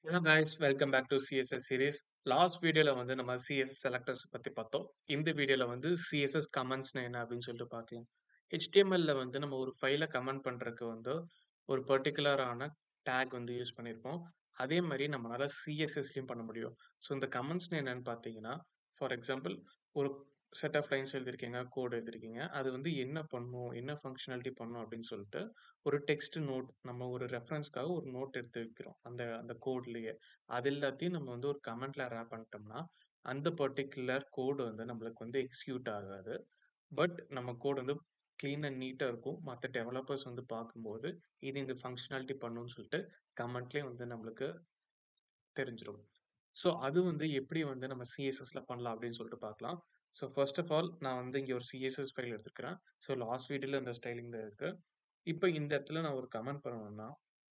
hello guys welcome back to CSS series last வீடியோல வந்து நம்ம சிஎஸ்எஸ் செலக்டர்ஸ் பத்தி பார்த்தோம் இந்த வீடியோல வந்து சிஎஸ்எஸ் கமெண்ட்ஸ்னா என்ன அப்படின்னு சொல்லிட்டு பார்க்கலாம் ஹெச்டிஎம்எல்ல வந்து நம்ம ஒரு ஃபைலை கமெண்ட் பண்றதுக்கு வந்து ஒரு பர்டிகுலரான டேக் வந்து யூஸ் பண்ணியிருப்போம் அதே மாதிரி நம்மளால சிஎஸ்எஸ்லையும் பண்ண முடியும் ஸோ இந்த கமெண்ட்ஸ்னு என்னன்னு பார்த்தீங்கன்னா ஃபார் எக்ஸாம்பிள் ஒரு செட் ஆஃப் லைன்ஸ் எழுதிருக்கீங்க கோட் எழுதிருக்கீங்க அது வந்து என்ன பண்ணும் என்ன ஃபங்க்ஷனாலிட்டி பண்ணும் அப்படின்னு சொல்லிட்டு ஒரு டெக்ஸ்ட் நோட் நம்ம ஒரு ரெஃபரன்ஸ்க்காக ஒரு நோட் எடுத்து வைக்கிறோம் அந்த அந்த கோட்லயே அது எல்லாத்தையும் நம்ம வந்து ஒரு கமெண்ட்ல ரேப் பண்ணிட்டோம்னா அந்த பர்டிகுலர் கோடு வந்து நம்மளுக்கு வந்து எக்ஸிக்யூட் ஆகாது பட் நம்ம கோட் வந்து க்ளீன் அண்ட் நீட்டாக இருக்கும் மற்ற டெவலப்பர்ஸ் வந்து பார்க்கும்போது இது இந்த ஃபங்க்ஷனாலிட்டி பண்ணுன்னு சொல்லிட்டு கமெண்ட்லேயே வந்து நம்மளுக்கு தெரிஞ்சிடும் ஸோ அது வந்து எப்படி வந்து நம்ம சிஎஸ்எஸ்ல பண்ணலாம் அப்படின்னு சொல்லிட்டு பார்க்கலாம் ஸோ ஃபர்ஸ்ட் ஆஃப் ஆல் நான் வந்து இங்கே ஒரு சிஎஸ்எஸ் ஃபைல் எடுத்துக்கிறேன் ஸோ லாஸ்ட் வீடியோவில் இந்த ஸ்டைலிங் தான் இருக்கு இப்போ இந்த இடத்துல நான் ஒரு கமெண்ட் பண்ணணும்னா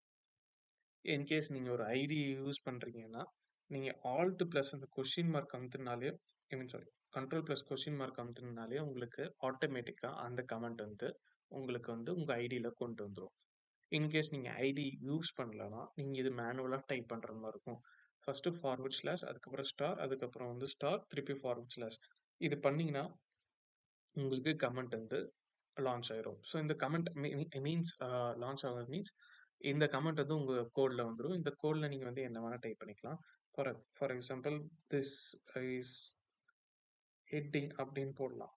இன்கேஸ் நீங்கள் ஒரு ஐடி யூஸ் பண்ணுறீங்கன்னா நீங்கள் ஆல்ட் ப்ளஸ் அந்த கொஷின் மார்க் அமுத்துனாலே I mean sorry control plus question mark அமுத்துனாலே உங்களுக்கு ஆட்டோமேட்டிக்காக அந்த கமெண்ட் வந்து உங்களுக்கு வந்து உங்கள் ஐடியில் கொண்டு வந்துடும் இன்கேஸ் நீங்கள் ஐடி யூஸ் பண்ணலன்னா நீங்கள் இது மேனுவலாக டைப் பண்ணுற மாதிரி இருக்கும் ஃபர்ஸ்ட் ஃபார்வர்ட் ஸ்லாஷ் அதுக்கப்புறம் ஸ்டார் அதுக்கப்புறம் வந்து ஸ்டார் திருப்பி ஃபார்வர்ட் ஸ்லாஷ் இது பண்ணீங்கன்னா உங்களுக்கு கமெண்ட் வந்து லான்ச் ஆயிரும் ஸோ இந்த கமெண்ட் மீன்ஸ் லான்ச் ஆகுது மீன்ஸ் இந்த கமெண்ட் வந்து உங்கள் கோடில் வந்துடும் இந்த கோடில் நீங்கள் வந்து என்ன வேணால் டைப் பண்ணிக்கலாம் for for example this is heading அப்படின்னு போடலாம்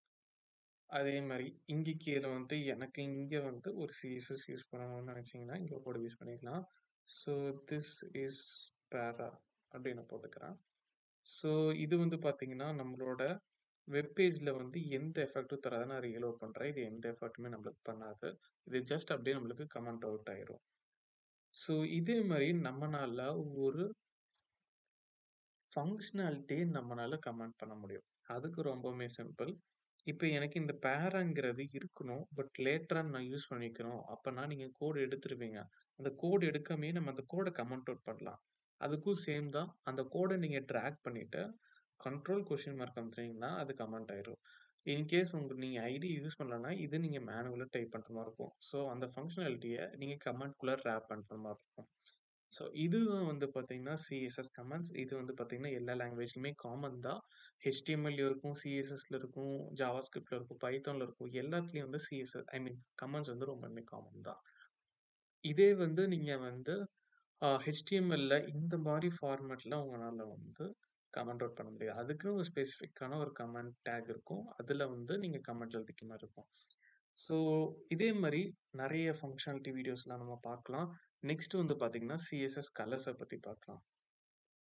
அதே மாதிரி இங்கே கீழே வந்து எனக்கு இங்கே வந்து ஒரு சிஎஸ்எஸ் யூஸ் பண்ணணும்னு நினச்சிங்கன்னா இங்கே கோடு யூஸ் பண்ணிக்கலாம் ஸோ திஸ் இஸ் பேரா அப்படின்னு போட்டுக்கிறேன் ஸோ இது வந்து பார்த்தீங்கன்னா நம்மளோட வெப்பேஜில் வந்து எந்த எஃபெக்ட்டும் தராத நான் ரீலோட் பண்ணுறேன் இது எந்த எஃபெக்ட்டுமே நம்மளுக்கு பண்ணாது இது ஜஸ்ட் அப்படியே நம்மளுக்கு கமெண்ட் அவுட் ஆயிரும் ஸோ இதே மாதிரி நம்மளால ஒரு ஃபங்க்ஷனாலிட்டியை நம்மளால கமெண்ட் பண்ண முடியும் அதுக்கு ரொம்பவுமே சிம்பிள் இப்போ எனக்கு இந்த பேராங்கிறது இருக்கணும் பட் லேட்டராக நான் யூஸ் பண்ணிக்கணும் அப்போனா நீங்கள் கோடு எடுத்துருவீங்க அந்த கோடு எடுக்காமே நம்ம அந்த கோடை கமெண்ட் அவுட் பண்ணலாம் அதுக்கும் சேம் தான் அந்த கோடை நீங்கள் ட்ராக் பண்ணிவிட்டு கண்ட்ரோல் கொஷின் மார்க் அமுத்துனீங்கன்னா அது கமெண்ட் ஆயிரும் இன்கேஸ் உங்களுக்கு நீங்கள் ஐடி யூஸ் பண்ணலன்னா இது நீங்கள் மேனுவலாக டைப் பண்ணுற மாதிரி இருக்கும் ஸோ அந்த ஃபங்க்ஷனாலிட்டியை நீங்கள் கமெண்ட்குள்ளே ரேப் பண்ணுற மாதிரி இருக்கும் ஸோ இதுதான் வந்து பார்த்தீங்கன்னா சிஎஸ்எஸ் கமெண்ட்ஸ் இது வந்து பார்த்தீங்கன்னா எல்லா லாங்குவேஜ்லையுமே காமன் தான் ஹெச்டிஎம்எல் இருக்கும் சிஎஸ்எஸ்ல இருக்கும் ஜாவா ஸ்கிரிப்ட்ல இருக்கும் பைத்தான்ல இருக்கும் எல்லாத்துலேயும் வந்து சிஎஸ்எஸ் ஐ மீன் கமெண்ட்ஸ் வந்து ரொம்பவுமே காமன் தான் இதே வந்து நீங்கள் வந்து ஹெச்டிஎம்எல்ல இந்த மாதிரி ஃபார்மேட்ல உங்களால் வந்து கமெண்ட் அவுட் பண்ண முடியாது அதுக்குன்னு ஒரு ஸ்பெசிஃபிக்கான ஒரு கமெண்ட் டேக் இருக்கும் அதில் வந்து நீங்கள் கமெண்ட் எழுதிக்க மாதிரி இருக்கும் ஸோ இதே மாதிரி நிறைய ஃபங்க்ஷனாலிட்டி வீடியோஸ்லாம் நம்ம பார்க்கலாம் நெக்ஸ்ட் வந்து பார்த்தீங்கன்னா சிஎஸ்எஸ் கலர்ஸை பற்றி பார்க்கலாம்